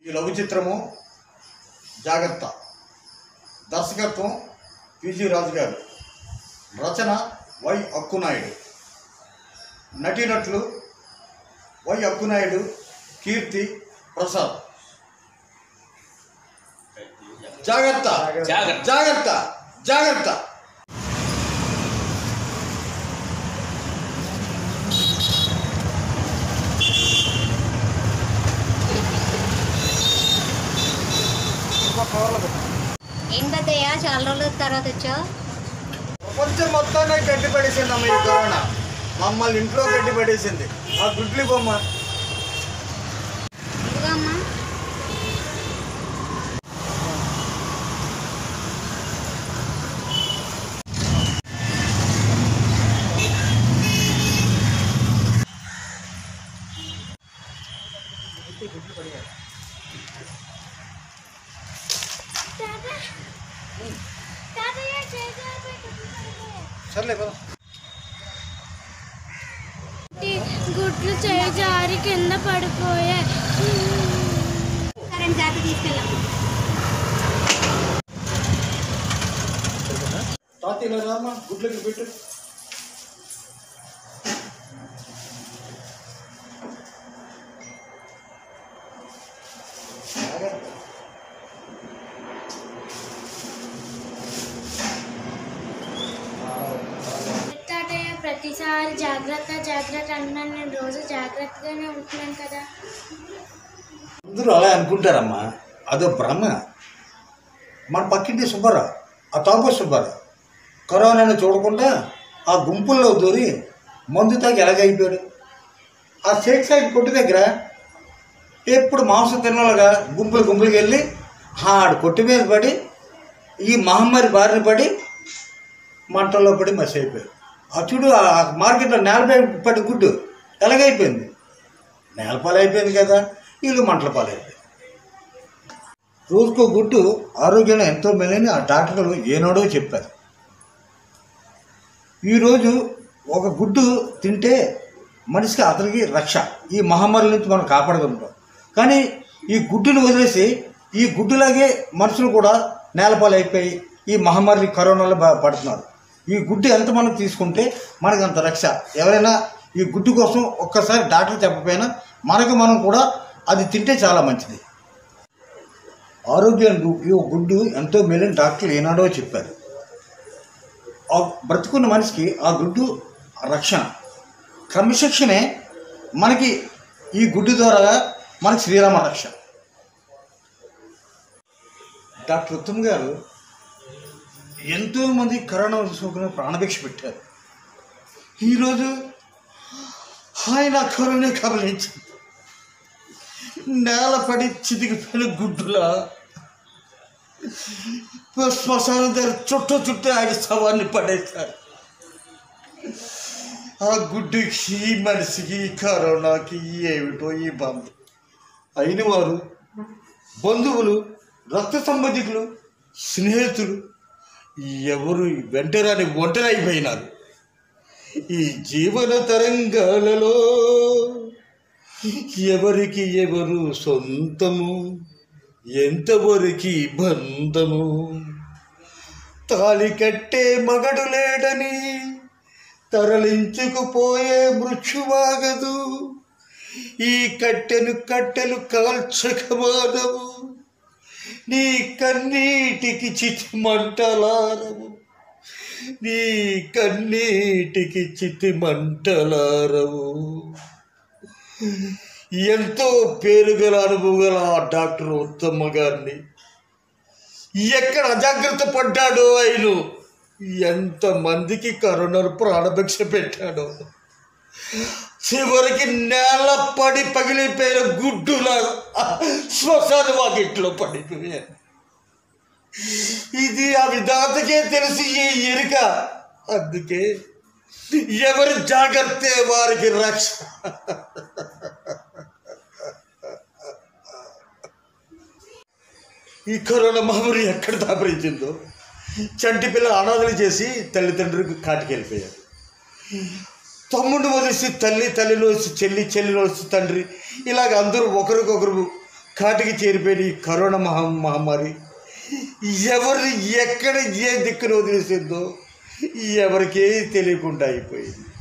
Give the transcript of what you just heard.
ఈ లఘు చిత్రము జాగ్రత్త దర్శకత్వం పిజి రాజు గారు రచన వై అక్కునాయుడు నటీనటులు వై అక్కునాయుడు కీర్తి ప్రసాద్ జాగ్రత్త జాగ్రత్త. జాగ్రత్త జాగ్రత్త ఏంటయ్యా చాలా రోజుల తర్వాత వచ్చావు ప్రపంచం మొత్తాన్ని గడ్డి పడేసింది అమ్మ ఈ కరోనా మమ్మల్ని ఇంట్లో గడ్డి పడేసింది ఆ గుడ్లు బొమ్మ ఇదిగో అమ్మా సర్లే పద గుడ్లు చేయి జారి కింద పడిపోయాయి కరెంట్ జాతి తీసుకెళ్ళాము తాత ఇలా రామ్మా గుడ్లకి పెట్టు జాగ్రత్త. తాతయ్య ప్రతిసారి జాగ్రత్త జాగ్రత్త అన్నాను నేను రోజు జాగ్రత్తగానే ఉంటున్నాను కదా అందరూ అలా అనుకుంటారమ్మా అదో భ్రమ మన పక్కింటి సుబ్బారావు ఆ తాపో సుబ్బారావు కరోనాను చూడకుండా ఆ గుంపుల్లో దూరి మందు తాగి ఎలాగైపోయాడు ఆ షేక్ సైడ్ కొట్టు దగ్గర ఎప్పుడు మాంసం తినాలిగా గుంపులు గుంపులకి వెళ్ళి ఆడు కొట్టు మీద పడి ఈ మహమ్మారి బారిన పడి మంటల్లో పడి మసి అయిపోయాడు ఆ చూడు ఆ మార్కెట్లో నేలపై పడి గుడ్డు ఎలాగైపోయింది నేలపాలు అయిపోయింది కదా వీళ్ళు మంటల పాలైపోయింది రోజుకో గుడ్డు ఆరోగ్యంలో ఎంతో మేలని ఆ డాక్టర్లు ఏనాడో చెప్పారు ఈరోజు ఒక గుడ్డు తింటే మనిషికి అతనికి రక్ష ఈ మహమ్మారి నుంచి మనం కాపాడగలుగుతాం కానీ ఈ గుడ్డును వదిలేసి ఈ గుడ్డులాగే మనుషులు కూడా నేలపాలు అయిపోయి ఈ మహమ్మారి కరోనాలో బా- పడుతున్నారు ఈ గుడ్డు ఎంత మనం తీసుకుంటే మనకు అంత రక్ష ఎవరైనా ఈ గుడ్డు కోసం ఒక్కసారి డాక్టర్ చెప్పకపోయినా మనకు మనం కూడా అది తింటే చాలా మంచిది ఆరోగ్యం గు- ఈ గుడ్డు ఎంతో మేలని డాక్టర్లు ఏనాడో చెప్పారు ఆ బ్రతుకున్న మనిషికి ఆ గుడ్డు రక్షణ క్రమశిక్షణే మనకి ఈ గుడ్డు ద్వారా మనకి శ్రీరామ రక్ష డాక్టర్ ఉత్తమ్ గారు ఎంతోమంది కరోనా సోకిన ప్రాణభిక్ష పెట్టారు ఈరోజు ఆయన కరోనా కబలించింది నేలపడి చితికిపోయిన గుడ్డులా శ్మశానం దగ్గర చుట్టూ చుట్టూ ఆయన శవాన్ని పడేశారు ఆ గుడ్డుకి ఈ మనిషికి ఈ కరోనాకి ఏమిటో ఈ బంధం అయిన వారు బంధువులు రక్త సంబంధికులు స్నేహితులు ఎవరు వెంటరాని ఒంటరైపోయినారు ఈ జీవన తరంగాలలో ఎవరికి ఎవరు సొంతము ఎంతవరకు బంధము తాళి కట్టే మగడు లేడని తరలించుకుపోయే మృక్షువాగదు ఈ కట్టెను కట్టెలు కాల్చకమానవు నీ కన్నీటికి చితి మంటలారవు నీ కన్నీటికి చితి మంటలారవు ఎంతో పేరుగల అనుభవం గల ఆ డాక్టర్ ఉత్తమ్మ గారిని ఎక్కడ అజాగ్రత్త పడ్డాడో ఆయన ఎంతమందికి కరోనాను ప్రాణభిక్ష పెట్టాడో చివరికి నేల పడి పగిలిపోయిన గుడ్డులా శ్మశాన వాకిట్లో పడిపోయాను ఇది ఆ విధాతకే తెలిసి ఈ ఎరుక అందుకే ఎవరి జాగ్రత్త వారికి రక్ష ఈ కరోనా మహమ్మారి ఎక్కడ దాపరించిందో చంటి పిల్ల అనాథలు చేసి తల్లిదండ్రులకు కాటికెళ్ళిపోయారు తమ్ముడు వదిలేసి తల్లి తల్లిలో వచ్చి చెల్లి చెల్లిలో వచ్చి తండ్రి ఇలాగ అందరూ ఒకరికొకరు కాటికి చేరిపోయిన ఈ కరోనా మహా మహమ్మారి ఎవరిని ఎక్కడ ఏ దిక్కున వదిలేసిందో ఎవరికే తెలియకుండా అయిపోయింది